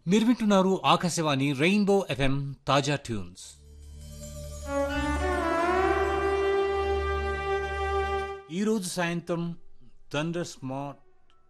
మీరు వింటున్నారు Akashvani rainbow FM తాజా ట్యూన్స్ ఈరోజు సాయంత్రం థండర్ స్మార్ట్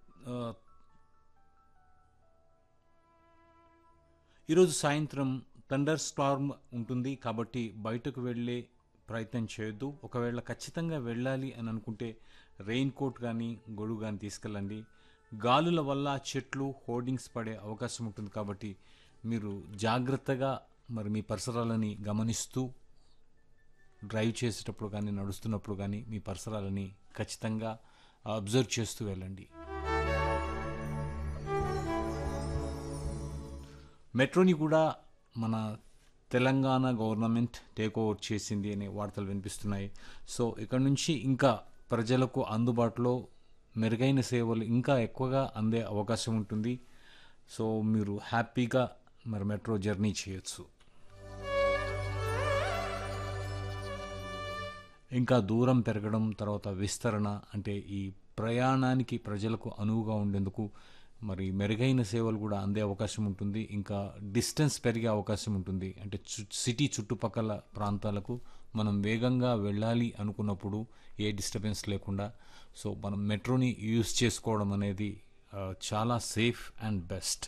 ఈరోజు సాయంత్రం థండర్ స్టార్మ్ ఉంటుంది కాబట్టి బయటకు వెళ్ళే ప్రయత్నం చేయొద్దు ఒకవేళ ఖచ్చితంగా వెళ్ళాలి అని అనుకుంటే రెయిన్ కోట్ కానీ గొడుగు కానీ తీసుకెళ్ళండి గాలుల వల్ల చెట్లు హోర్డింగ్స్ పడే అవకాశం ఉంటుంది కాబట్టి మీరు జాగ్రత్తగా మరి మీ పరిసరాలని గమనిస్తూ డ్రైవ్ చేసేటప్పుడు కానీ నడుస్తున్నప్పుడు కానీ మీ పరిసరాలని ఖచ్చితంగా అబ్జర్వ్ చేస్తూ వెళ్ళండి మెట్రోని కూడా మన తెలంగాణ గవర్నమెంట్ టేక్ ఓవర్ చేసింది అనే వార్తలు వినిపిస్తున్నాయి సో ఇక్కడ నుంచి ఇంకా ప్రజలకు అందుబాటులో మెరుగైన సేవలు ఇంకా ఎక్కువగా అందే అవకాశం ఉంటుంది సో మీరు హ్యాపీగా మరి మెట్రో జర్నీ చేయొచ్చు ఇంకా దూరం పెరగడం తర్వాత విస్తరణ అంటే ఈ ప్రయాణానికి ప్రజలకు అనువుగా ఉండేందుకు మరి మెరుగైన సేవలు కూడా అందే అవకాశం ఉంటుంది ఇంకా డిస్టెన్స్ పెరిగే అవకాశం ఉంటుంది అంటే చు సిటీ చుట్టుపక్కల ప్రాంతాలకు మనం వేగంగా వెళ్ళాలి అనుకున్నప్పుడు ఏ డిస్టర్బెన్స్ లేకుండా సో మనం మెట్రోని యూజ్ చేసుకోవడం అనేది ఆ, చాలా సేఫ్ అండ్ బెస్ట్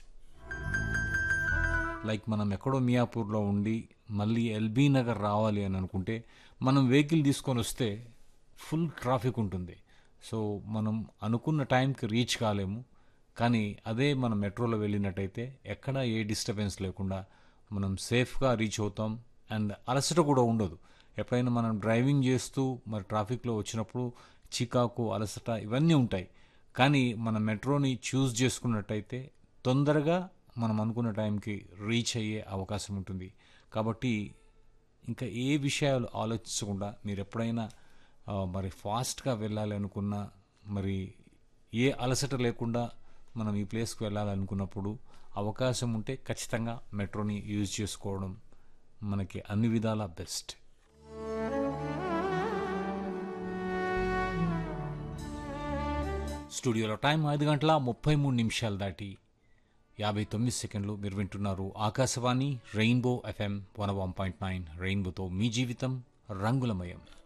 లైక్ మనం ఎక్కడో మియాపూర్లో ఉండి మళ్ళీ ఎల్బీ నగర్ రావాలి అని అనుకుంటే మనం వెహికల్ తీసుకొని వస్తే ఫుల్ ట్రాఫిక్ ఉంటుంది సో మనం అనుకున్న టైంకి రీచ్ కాలేము కానీ అదే మనం మెట్రోలో వెళ్ళినట్టయితే ఎక్కడ ఏ డిస్టర్బెన్స్ లేకుండా మనం సేఫ్గా రీచ్ అవుతాం అండ్ అలసట కూడా ఉండదు ఎప్పుడైనా మనం డ్రైవింగ్ చేస్తూ మరి ట్రాఫిక్లో వచ్చినప్పుడు చికాకు అలసట ఇవన్నీ ఉంటాయి కానీ మన మెట్రోని చూస్ చేసుకున్నట్టయితే తొందరగా మనం అనుకున్న టైంకి రీచ్ అయ్యే అవకాశం ఉంటుంది కాబట్టి ఇంకా ఏ విషయాలు ఆలోచించకుండా మీరు ఎప్పుడైనా ఆ, మరి ఫాస్ట్గా వెళ్ళాలి అనుకున్నా మరి ఏ అలసట లేకుండా మనం ఈ ప్లేస్కి వెళ్ళాలనుకున్నప్పుడు అవకాశం ఉంటే ఖచ్చితంగా మెట్రోని యూజ్ చేసుకోవడం మనకి అన్ని విధాలా బెస్ట్ స్టూడియోలో టైం ఐదు గంటల ముప్పై మూడు నిమిషాలు దాటి యాభై తొమ్మిది సెకండ్లు మీరు వింటున్నారు Akashvani rainbow FM one one point nine రెయిన్బోతో మీ జీవితం రంగులమయం